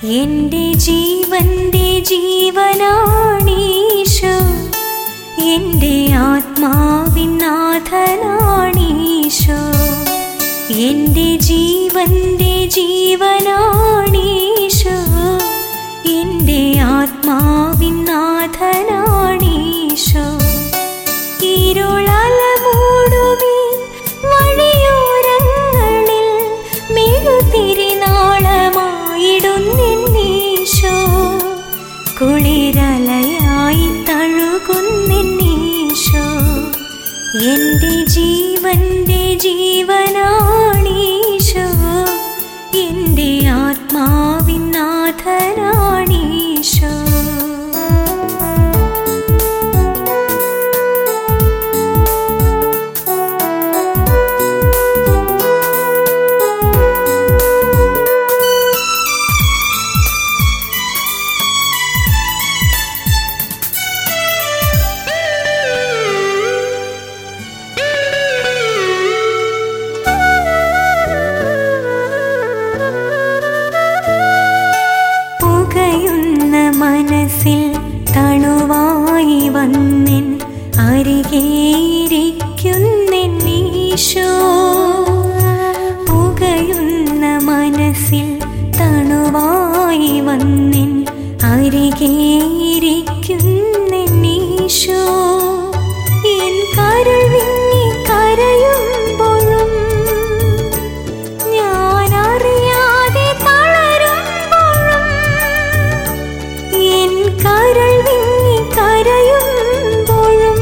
എന്റെ ജീവന്റെ ജീവനാണീശോ എന്റെ ആത്മാവിൻ നാഥനാണീശോ എന്റെ ജീവന്റെ ജീവനാണീശോ എന്റെ ആത്മാവിൻ നാഥനാണീശോ ഇരുളല മൂടുമീ വഴിയോരങ്ങളിൽ മെഴുതിരിനാളമായിടുന്നീശോ കുളിരലയായി തഴുകുന്നീശോ എന്റെ ജീവന്റെ ജീവനാണീശോ എന്റെ ആത്മാവിൻ നാഥനാണീശോ പുകയുന്ന മനസ്സിൽ തണുവായി വന്നിൻ അരികേരിക്കുന്നീശോ പുകയുന്ന മനസ്സിൽ തണുവായി വന്നിൻ അരികേരിക്കുന്നീശോ എൻ കരൾ വിങ്ങി കരയുമ്പോഴും ഞാനറിയാതെ തളരുമ്പോഴും എൻ കരൾ വിങ്ങി കരയുമ്പോഴും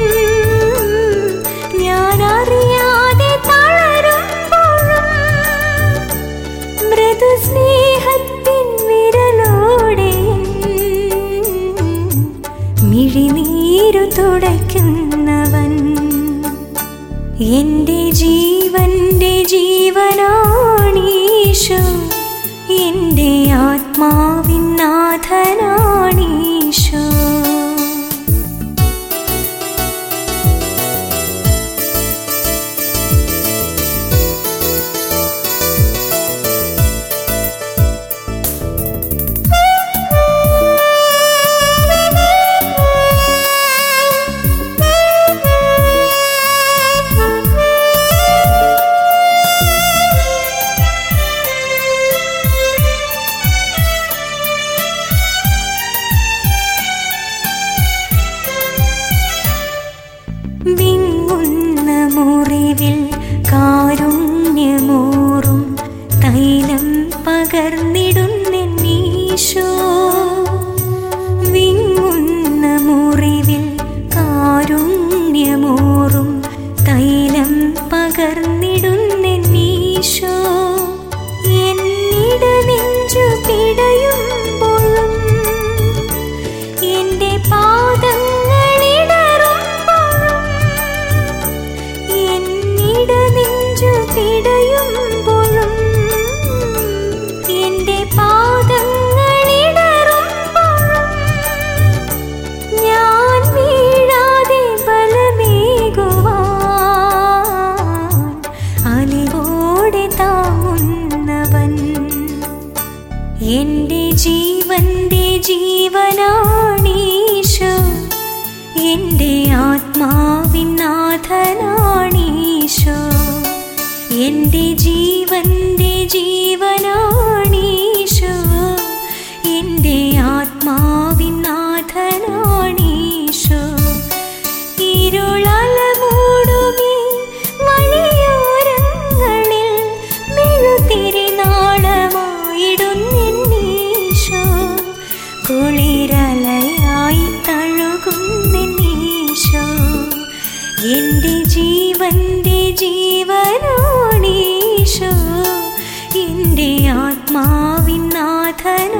ഞാനറിയാതെ തളരുമ്പോഴും മൃദുസ്നേഹത്തിൻ വിരലോടെ മിഴിനീരു തുടയ്ക്കുന്നവൻ എന്റെ ജീവന്റെ ജീവനാണീശോ എന്റെ ആത്മാവിൻ നാഥനാണീശോ വിങ്ങുന്ന മുറിവിൽ കാരുണ്യമോറും തൈലം പകർന്നിടുന്നീശോ വിങ്ങുന്ന മുറിവിൽ കാരുണ്യമോറും തൈലം പകർന്നിടുന്നീശോ എന്നിട നെഞ്ചു പിടയുമ്പോഴും എന്റെ പാദങ്ങളിടറുമ്പോഴും എന്നിട നെഞ്ചു പിടയുമ്പോഴും എന്റെ പാദങ്ങളിടറുമ്പോഴും ഞാൻ വീഴാതെ ബലമേകുവാൻ അലിവോടെ താങ്ങുന്നവൻ എന്റെ ജീവന്റെ ജീവനാണീശോ എന്റെ ആത്മാവിൻ നാഥനാണീശോ എന്റെ ജീവന്റെ ജീവനാണീശോ എന്റെ ആത്മാവിൻ നാഥനാണീശോ ഇരുളല മൂടുമീ വഴിയോരങ്ങളിൽ മെഴുതിരിനാളമായിടുന്നീശോ കുളിരലയായി തഴുകുന്നീശോ എന്റെ ജീവന്റെ ജീവനാണീശോ എന്റെ ആത്മാവിൻ നാഥന